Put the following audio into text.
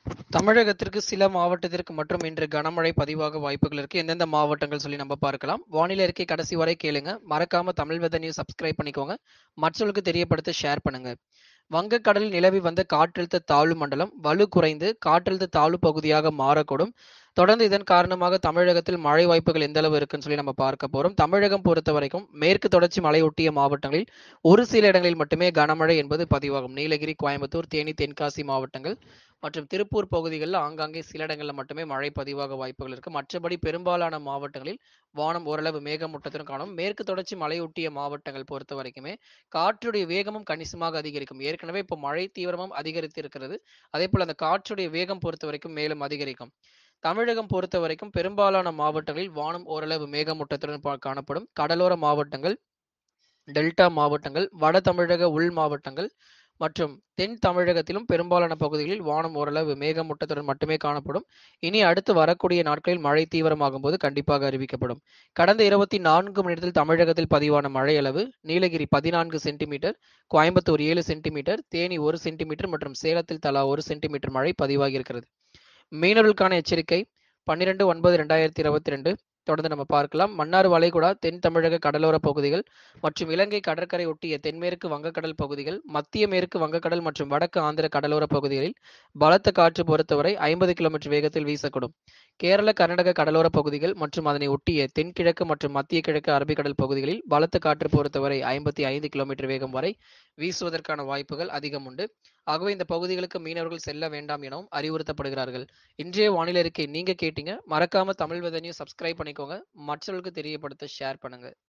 தமிழகத்திற்கு சில மாவட்டத்திற்கு மற்றும் இன்று கனமழை பதிவாக வாய்ப்புகள் இருக்கு எந்தெந்த மாவட்டங்கள் சொல்லி நம்ம பார்க்கலாம் வானிலை அறிக்கை கடைசி வரை கேளுங்க மறக்காம தமிழ் வெத நியூஸ் சப்ஸ்கிரைப் பண்ணிக்கோங்க மற்றவர்களுக்கு தெரியப்படுத்த ஷேர் பண்ணுங்க வங்கக்கடலில் நிலவி வந்த காற்றழுத்த தாழ்வு மண்டலம் வலு குறைந்து காற்றழுத்த தாழ்வு பகுதியாக மாறக்கூடும் தொடர்ந்து இதன் காரணமாக தமிழகத்தில் மழை வாய்ப்புகள் எந்த அளவு இருக்குன்னு சொல்லி நம்ம பார்க்க போறோம் தமிழகம் பொறுத்த வரைக்கும் மேற்கு தொடர்ச்சி மலையொட்டிய மாவட்டங்களில் ஒரு சில இடங்களில் மட்டுமே கனமழை என்பது பதிவாகும் நீலகிரி கோயம்புத்தூர் தேனி தென்காசி மாவட்டங்கள் மற்றும் திருப்பூர் பகுதிகளில் ஆங்காங்கே சில இடங்களில் மட்டுமே மழை பதிவாக வாய்ப்புகள் இருக்கு மற்றபடி பெரும்பாலான மாவட்டங்களில் வானம் ஓரளவு மேகமூட்டத்துடன் காணும் மேற்கு தொடர்ச்சி மலையொட்டிய மாவட்டங்கள் பொறுத்த வரைக்குமே காற்றுடைய வேகமும் கணிசமாக அதிகரிக்கும் ஏற்கனவே இப்போ மழை தீவிரமும் அதிகரித்து இருக்கிறது அதே போல் அந்த காற்றுடைய வேகம் பொறுத்த வரைக்கும் மேலும் அதிகரிக்கும் தமிழகம் பொறுத்த வரைக்கும் பெரும்பாலான மாவட்டங்களில் வானம் ஓரளவு மேகமூட்டத்துடன் பா- காணப்படும் கடலோர மாவட்டங்கள் டெல்டா மாவட்டங்கள் வட தமிழக உள் மாவட்டங்கள் மற்றும் தென் தமிழகத்திலும் பெரும்பாலான பகுதிகளில் வானம் ஓரளவு மேகமூட்டத்துடன் மட்டுமே காணப்படும் இனி அடுத்து வரக்கூடிய நாட்களில் மழை தீவிரமாகும் போது கண்டிப்பாக அறிவிக்கப்படும் கடந்த இருபத்தி நான்கு மணி நேரத்தில் தமிழகத்தில் பதிவான மழை அளவு நீலகிரி பதினான்கு சென்டிமீட்டர் கோயம்புத்தூர் ஏழு சென்டிமீட்டர் தேனி ஒரு சென்டிமீட்டர் மற்றும் சேலத்தில் தலா ஒரு சென்டிமீட்டர் மழை பதிவாகி இருக்கிறது மீனவர்களுக்கான எச்சரிக்கை பன்னிரெண்டு ஒன்பது ரெண்டாயிரத்தி இருபத்தி ரெண்டு தொடர்ந்து நம்ம பார்க்கலாம் மன்னார் வளைகுடா தென் தமிழக கடலோர பகுதிகள் மற்றும் இலங்கை கடற்கரை ஒட்டிய தென்மேற்கு வங்கக்கடல் பகுதிகள் மத்திய மேற்கு வங்கக்கடல் மற்றும் வடக்கு ஆந்திர கடலோர பகுதிகளில் பலத்த காற்று பொறுத்தவரை ஐம்பது கிலோமீட்டர் வேகத்தில் வீசக்கூடும் கேரள கர்நாடக கடலோர பகுதிகள் மற்றும் அதனை ஒட்டிய தென்கிழக்கு மற்றும் மத்திய கிழக்கு அரபிக்கடல் பகுதிகளில் பலத்த காற்று பொறுத்தவரை ஐம்பத்தி ஐந்து கிலோமீட்டர் வேகம் வரை வீசுவதற்கான வாய்ப்புகள் அதிகம் உண்டு ஆகவே இந்த பகுதிகளுக்கு மீனவர்கள் செல்ல வேண்டாம் எனவும் அறிவுறுத்தப்படுகிறார்கள் இன்றைய வானிலை அறிக்கை நீங்க கேட்டீங்க மறக்காம தமிழ் வெதனையும் சப்ஸ்கிரைப் பண்ணிக்கோங்க மற்றவர்களுக்கு தெரியப்படுத்த ஷேர் பண்ணுங்க